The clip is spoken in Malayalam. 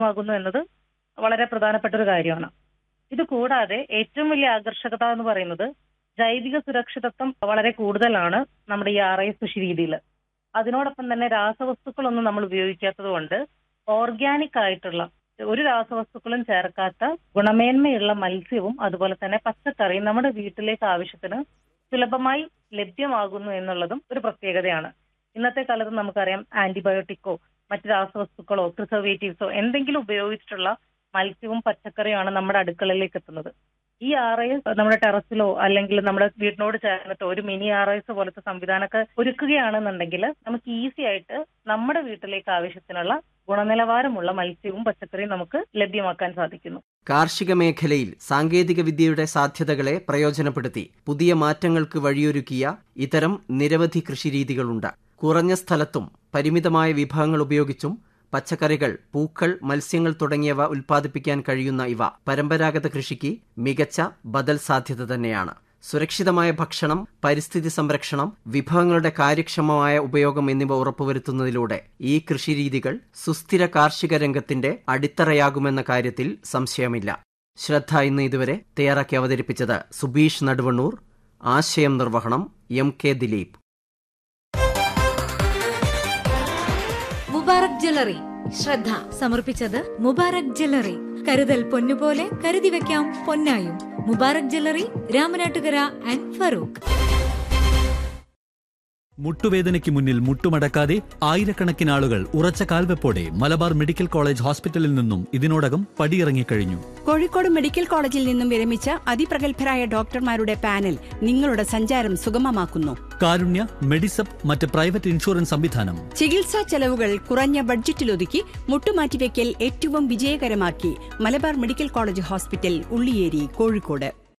ആകുന്നു എന്നത് വളരെ പ്രധാനപ്പെട്ട ഒരു കാര്യമാണ് ഇത് കൂടാതെ ഏറ്റവും വലിയ ആകർഷകത എന്ന് പറയുന്നത് ജൈവിക സുരക്ഷിതത്വം വളരെ കൂടുതലാണ് നമ്മുടെ ഈ ആർ ഐ കൃഷി രീതിയിൽ അതിനോടൊപ്പം തന്നെ രാസവസ്തുക്കളൊന്നും നമ്മൾ ഉപയോഗിക്കാത്തത് കൊണ്ട് ഓർഗാനിക് ആയിട്ടുള്ള ഒരു രാസവസ്തുക്കളും ചേർക്കാത്ത ഗുണമേന്മയുള്ള മത്സ്യവും അതുപോലെ തന്നെ പച്ചക്കറിയും നമ്മുടെ വീട്ടിലേക്ക് ആവശ്യത്തിന് സുലഭമായി ലഭ്യമാകുന്നു എന്നുള്ളതും ഒരു പ്രത്യേകതയാണ് ഇന്നത്തെ കാലത്ത് നമുക്കറിയാം ആന്റിബയോട്ടിക്കോ മറ്റ് രാസവസ്തുക്കളോ പ്രിസർവേറ്റീവ്സോ എന്തെങ്കിലും ഉപയോഗിച്ചിട്ടുള്ള മത്സ്യവും പച്ചക്കറിയുമാണ് നമ്മുടെ അടുക്കളയിലേക്ക് എത്തുന്നത് ഈ ആർ ഐ എസ് നമ്മുടെ ടെറസിലോ അല്ലെങ്കിൽ നമ്മുടെ വീടിനോട് ചേർന്നിട്ടോ ഒരു മിനി ആർ ഐ എസ് പോലത്തെ സംവിധാനമൊക്കെ ഒരുക്കുകയാണെന്നുണ്ടെങ്കിൽ നമുക്ക് ഈസി ആയിട്ട് നമ്മുടെ വീട്ടിലേക്ക് ആവശ്യത്തിനുള്ള ഗുണനിലവാരമുള്ള മത്സ്യവും പച്ചക്കറിയും നമുക്ക് ലഭ്യമാക്കാൻ സാധിക്കുന്നു കാർഷിക മേഖലയിൽ സാങ്കേതിക വിദ്യയുടെ സാധ്യതകളെ പ്രയോജനപ്പെടുത്തി പുതിയ മാറ്റങ്ങൾക്ക് വഴിയൊരുക്കിയ ഇത്തരം നിരവധി കൃഷിരീതികളുണ്ട് കുറഞ്ഞ സ്ഥലത്തും പരിമിതമായ വിഭവങ്ങൾ ഉപയോഗിച്ചും പച്ചക്കറികൾ പൂക്കൾ മത്സ്യങ്ങൾ തുടങ്ങിയവ ഉൽപ്പാദിപ്പിക്കാൻ കഴിയുന്ന ഇവ പരമ്പരാഗത കൃഷിക്ക് മികച്ച ബദൽ സാധ്യത തന്നെയാണ് സുരക്ഷിതമായ ഭക്ഷണം പരിസ്ഥിതി സംരക്ഷണം വിഭവങ്ങളുടെ കാര്യക്ഷമമായ ഉപയോഗം എന്നിവ ഉറപ്പുവരുത്തുന്നതിലൂടെ ഈ കൃഷിരീതികൾ സുസ്ഥിര കാർഷിക രംഗത്തിന്റെ അടിത്തറയാകുമെന്ന കാര്യത്തിൽ സംശയമില്ല ശ്രദ്ധ ഇന്ന് ഇതുവരെ തയ്യാറാക്കി അവതരിപ്പിച്ചത് സുബീഷ് നടുവണ്ണൂർ ആശയം നിർവഹണം M K Dileep Mubarak jewellery ശ്രദ്ധ സമർപ്പിച്ചത് മുബാറക് ജ്വല്ലറി കരുതൽ പൊന്നുപോലെ കരുതി വെക്കാം പൊന്നായും മുബാറക് ജ്വല്ലറി രാമനാട്ടുകര ആൻഡ് ഫറൂഖ് മുട്ടുവേദനയ്ക്ക് മുന്നിൽ മുട്ടുമടക്കാതെ ആയിരക്കണക്കിന് ആളുകൾ ഉറച്ച കാൽവെപ്പോടെ മലബാർ മെഡിക്കൽ കോളേജ് ഹോസ്പിറ്റലിൽ നിന്നും ഇതിനോടകം പടിയിറങ്ങിക്കഴിഞ്ഞു കോഴിക്കോട് മെഡിക്കൽ കോളേജിൽ നിന്നും വിരമിച്ച അതിപ്രഗത്ഭരായ ഡോക്ടർമാരുടെ പാനൽ നിങ്ങളുടെ സഞ്ചാരം സുഗമമാക്കുന്നു കാരുണ്യ മെഡിസപ്പ് മറ്റ് പ്രൈവറ്റ് ഇൻഷുറൻസ് സംവിധാനം ചികിത്സാ ചെലവുകൾ കുറഞ്ഞ ബഡ്ജറ്റിലൊതുക്കി മുട്ടുമാറ്റിവെക്കൽ ഏറ്റവും വിജയകരമാക്കി Malabar medical college hospital Ulliyeri Kozhikode